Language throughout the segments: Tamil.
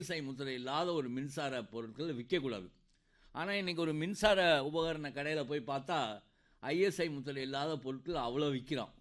ஐஎஸ்ஐ முத்திரை இல்லாத ஒரு மின்சார பொருட்கள் விற்கக்கூடாது ஆனால் இன்றைக்கி ஒரு மின்சார உபகரண கடையில் போய் பார்த்தா ஐஎஸ்ஐ முத்திரை இல்லாத பொருட்கள் அவ்வளோ விற்கிறான்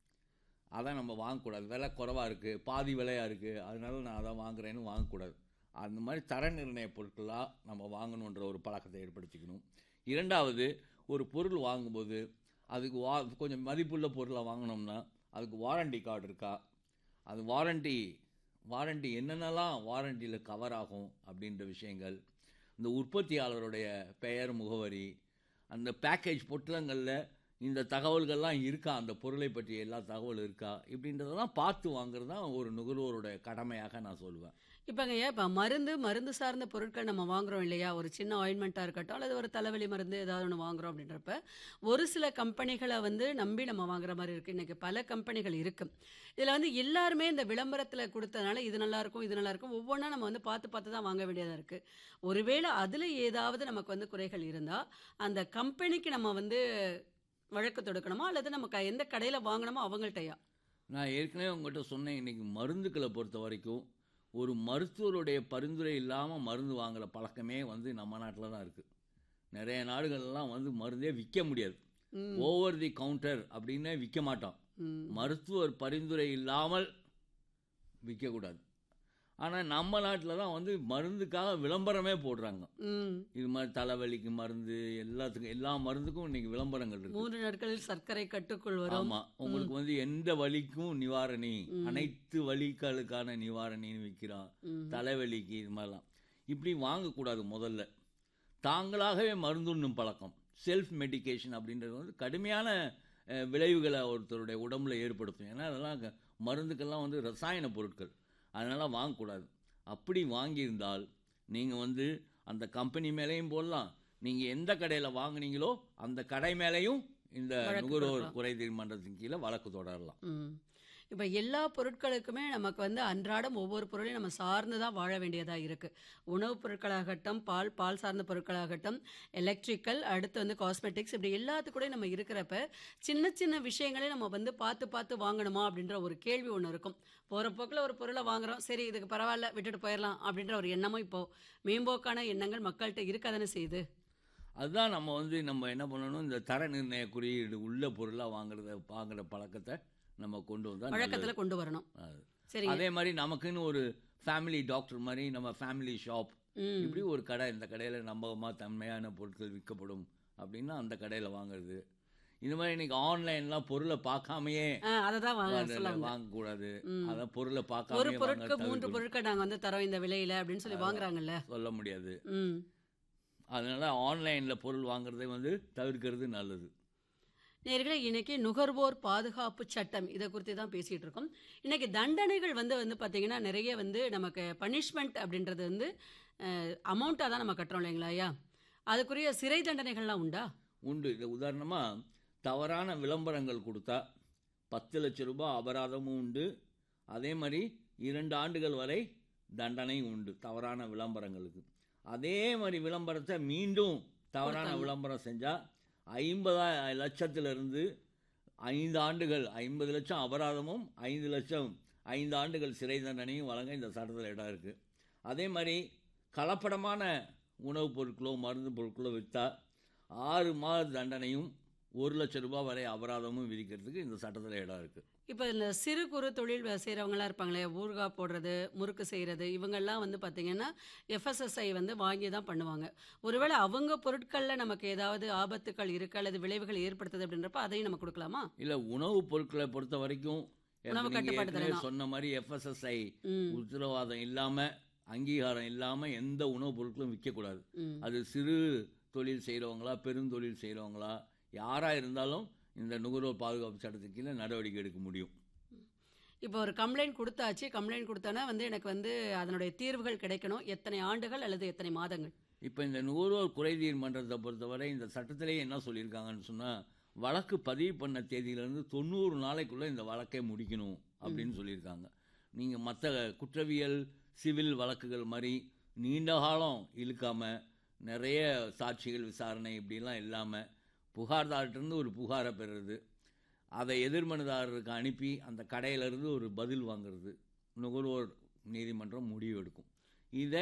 அதான் நம்ம வாங்கக்கூடாது விலை குறவாக இருக்குது பாதி விலையாக இருக்குது அதனால நான் அதை வாங்குறேன்னு வாங்கக்கூடாது அந்த மாதிரி தர நிர்ணய பொருட்களாக நம்ம வாங்கணுன்ற ஒரு பழக்கத்தை ஏற்படுத்திக்கணும் இரண்டாவது ஒரு பொருள் வாங்கும்போது அதுக்கு வா கொஞ்சம் மதிப்புள்ள பொருளை வாங்கினோம்னா அதுக்கு வாரண்டி கார்டு இருக்கா அது வாரண்டி வாரண்டி என்னென்னலாம் வாரண்டியில் கவர் ஆகும் அப்படின்ற விஷயங்கள் இந்த உற்பத்தியாளருடைய பெயர் முகவரி அந்த பேக்கேஜ் பொட்டலங்களில் இந்த தகவல்கள்லாம் இருக்கா அந்த பொருளை பற்றி எல்லா தகவல் இருக்கா இப்படின்றதெல்லாம் பார்த்து வாங்குறது தான் ஒரு நுகர்வோருடைய கடமையாக நான் சொல்லுவேன் இப்போங்க இப்போ மருந்து மருந்து சார்ந்த பொருட்கள் நம்ம வாங்குறோம் இல்லையா ஒரு சின்ன ஆயின்மெண்ட்டாக இருக்கட்டும் அல்லது ஒரு தலைவலி மருந்து ஏதாவது ஒன்று வாங்குறோம் அப்படின்றப்ப ஒரு சில கம்பெனிகளை வந்து நம்பி நம்ம வாங்குற மாதிரி இருக்குது இன்றைக்கி பல கம்பெனிகள் இருக்கு இதில் வந்து எல்லாருமே இந்த விளம்பரத்தில் கொடுத்ததுனால இது நல்லா இருக்கும் இது நல்லா இருக்கும் ஒவ்வொன்றா நம்ம வந்து பார்த்து பார்த்து தான் வாங்க வேண்டியதாக இருக்குது ஒருவேளை அதில் ஏதாவது நமக்கு வந்து குறைகள் இருந்தால் அந்த கம்பெனிக்கு நம்ம வந்து வழக்கு தொடுக்கணுமா அல்லது நம்ம க- எந்த கடையில் வாங்கினோமோ அவங்கள்ட்டயா நான் ஏற்கனவே உங்கள்கிட்ட சொன்னேன் இன்றைக்கி மருந்துக்களை பொறுத்த வரைக்கும் ஒரு மருத்துவருடைய பரிந்துரை இல்லாமல் மருந்து வாங்குற பழக்கமே வந்து நம்ம நாட்டில் தான் இருக்குது நிறைய நாடுகள்லாம் வந்து மருந்தே விற்க முடியாது ம். ஓவர் தி கவுண்டர் அப்படின்னே விற்க மாட்டோம் ம் மருத்துவர் பரிந்துரை இல்லாமல் விற்கக்கூடாது ஆனால் நம்ம நாட்டில் தான் வந்து மருந்துக்காக விளம்பரமே போடுறாங்க ம் இது மாதிரி தலைவலிக்கு மருந்து எல்லாத்துக்கும் எல்லா மருந்துக்கும் இன்னைக்கு விளம்பரங்கள் இருக்கு மூன்று நாட்களில் சர்க்கரை கட்டுக்குள் வரும் ஆமா உங்களுக்கு வந்து எந்த வலிக்கும் நிவாரணி அனைத்து வலிகளுக்கான நிவாரணின்னு விற்கிறான் ம். தலைவலிக்கு இது மாதிரிலாம் இப்படி வாங்கக்கூடாது முதல்ல தாங்களாகவே மருந்துண்ணும் பழக்கம் செல்ஃப் மெடிகேஷன் அப்படின்றது வந்து கடுமையான அஹ், விளைவுகளை ஒருத்தருடைய உடம்புல ஏற்படுத்தும் ஏன்னா அதெல்லாம் க- மருந்துக்கெல்லாம் வந்து ரசாயன பொருட்கள் அதனால் வாங்கக்கூடாது அப்படி வாங்கியிருந்தால் நீங்கள் வந்து அந்த கம்பெனி மேலேயும் போடலாம் நீங்கள் எந்த கடையில் வாங்குனீங்களோ அந்த கடை மேலேயும் இந்த வழக்கு நுகர்வோர் தொடரலாம். குறைதீர் மன்றத்தின் கீழே வழக்கு தொடரலாம் ம் இப்போ எல்லா பொருட்களுக்குமே நமக்கு வந்து அன்றாடம் ஒவ்வொரு பொருளையும் நம்ம சார்ந்து தான் வாழ வேண்டியதாக இருக்குது உணவுப் பொருட்களாகட்டும் பால் பால் சார்ந்த பொருட்களாகட்டும் எலக்ட்ரிக்கல் அடுத்து வந்து காஸ்மெட்டிக்ஸ் இப்படி எல்லாத்துக்கூடயும் நம்ம இருக்கிறப்ப சின்ன சின்ன விஷயங்களே நம்ம வந்து பார்த்து பார்த்து வாங்கணுமா அப்படின்ற ஒரு கேள்வி ஒன்று இருக்கும் போகிற போக்கில் ஒரு பொருளை வாங்குறோம் சரி இதுக்கு பரவாயில்ல விட்டுட்டு போயிடலாம் அப்படின்ற ஒரு எண்ணமும் இப்போது மேம்போக்கான எண்ணங்கள் மக்கள்கிட்ட இருக்க தானே செய்யுது அதுதான் நம்ம வந்து நம்ம என்ன பண்ணணும் இந்த தர நிர்ணய குறியீடு உள்ள பொருளாக வாங்குறத வாங்குற பழக்கத்தை நம்ம கொண்டு வந்தால் நல்லது. வழக்கத்தில் கொண்டு வரணும் அது. சரி அதே மாதிரி நமக்குன்னு ஒரு ஃபேமிலி டாக்டர் மாதிரி நம்ம ஃபேமிலி ஷாப் ம் இப்படி ஒரு கடை இந்த கடையில் நம்பகமாக தன்மையான பொருட்கள் விற்கப்படும் அப்படின்னா அந்த கடையில் வாங்குறது இந்த மாதிரி இன்னைக்கு ஆன்லைன்லாம் பொருளை பார்க்காமையே அதை தான் வாங்க சொல்ல வந்தேன். வாங்கக்கூடாது ம். அதான் பொருளை ஒரு பார்க்காம பொருட்கு மூன்று பொருட்கள் நாங்க வந்து தரோம் இந்த விலையில அப்படின்னு சொல்லி வாங்குறாங்கல்ல சொல்ல முடியாது ம் அதனால ஆன்லைனில் பொருள் வாங்குறதை வந்து தவிர்க்கிறது நல்லது நேர்களே இன்னைக்கு நுகர்வோர் பாதுகாப்பு சட்டம் இதை குறித்து தான் பேசிட்டு இருக்கோம் இன்னைக்கு தண்டனைகள் வந்து வந்து பாத்தீங்கன்னா நிறைய வந்து நமக்கு பனிஷ்மெண்ட் அப்படின்றது வந்து அமௌண்ட்டாக தான் நம்ம கட்டுறோம் இல்லைங்களா ஐயா அதுக்குரிய சிறை தண்டனைகள்லாம் உண்டா உண்டு இது உதாரணமாக தவறான விளம்பரங்கள் கொடுத்தா பத்து லட்ச ரூபாய் அபராதமும் உண்டு அதே மாதிரி இரண்டு ஆண்டுகள் வரை தண்டனையும் உண்டு தவறான விளம்பரங்களுக்கு அதே மாதிரி விளம்பரத்தை மீண்டும் தவறான கொடுத்தாங்க. விளம்பரம் செஞ்சால் ஐம்பதா லட்சத்திலிருந்து ஐந்து ஆண்டுகள் ஐம்பது லட்சம் அபராதமும் ஐந்து லட்சம் ஐந்து ஆண்டுகள் சிறை தண்டனையும் வழங்க இந்த சட்டத்தில் இடம் இருக்குது அதே மாதிரி கலப்படமான உணவுப் பொருட்களோ மருந்து பொருட்களோ விற்றா ஆறு மாத தண்டனையும் ஒரு லட்சம் ரூபாய் வரை அபராதமும் விதிக்கிறதுக்கு இந்த சட்டத்தில் இடம் இருக்குது இப்போ இந்த சிறு குறு தொழில் செய்கிறவங்களாம் இருப்பாங்களே ஊறுகாய் போடுறது முறுக்கு செய்கிறது இவங்கெல்லாம் வந்து பார்த்தீங்கன்னா எஃப்எஸ்எஸ்ஐ வந்து வாங்கி தான் பண்ணுவாங்க ஒருவேளை அவங்க பொருட்களில் நமக்கு ஏதாவது ஆபத்துக்கள் இருக்கு அல்லது விளைவுகள் ஏற்படுத்துது அப்படின்றப்ப அதையும் நம்ம கொடுக்கலாமா இல்லை உணவுப் பொருட்களை பொறுத்த வரைக்கும் உணவு நீங்க கட்டுப்பாடு ஏற்கனவே தானே? சொன்ன மாதிரி எஃப்எஸ்எஸ்ஐ ம் உத்தரவாதம் இல்லாமல் அங்கீகாரம் இல்லாமல் எந்த உணவுப் பொருட்களும் விற்கக்கூடாது ம் அது சிறு தொழில் செய்கிறவங்களா பெருந்தொழில் செய்கிறவங்களா யாராக இருந்தாலும் இந்த நுகர்வோர் பாதுகாப்பு சட்டத்துக்கு கீழே நடவடிக்கை எடுக்க முடியும் இப்போ ஒரு கம்ப்ளைண்ட் கொடுத்தாச்சு கம்ப்ளைண்ட் கொடுத்தோன்னா வந்து எனக்கு வந்து அதனுடைய தீர்வுகள் கிடைக்கணும் எத்தனை ஆண்டுகள் அல்லது எத்தனை மாதங்கள் இப்போ இந்த நுகர்வோர் குறைதீர் மன்றத்தை பொறுத்தவரை இந்த சட்டத்திலேயே என்ன சொல்லியிருக்காங்கன்னு சொன்னால் வழக்கு பதிவு பண்ண தேதியிலேருந்து தொண்ணூறு நாளைக்குள்ளே இந்த வழக்கை முடிக்கணும் அப்படின்னு சொல்லியிருக்காங்க நீங்கள் மற்ற குற்றவியல் சிவில் வழக்குகள் மாதிரி நீண்ட காலம் இழுக்காம நிறைய சாட்சிகள் விசாரணை இப்படிலாம் இல்லாமல் புகார்தார்கிட்டருந்து ஒரு புகாரை பெறுறது அதை எதிர்மனுதாரருக்கு அனுப்பி அந்த கடையிலேருந்து ஒரு பதில் வாங்குறது நுகர்வோர் நீதிமன்றம் முடிவு எடுக்கும் இதை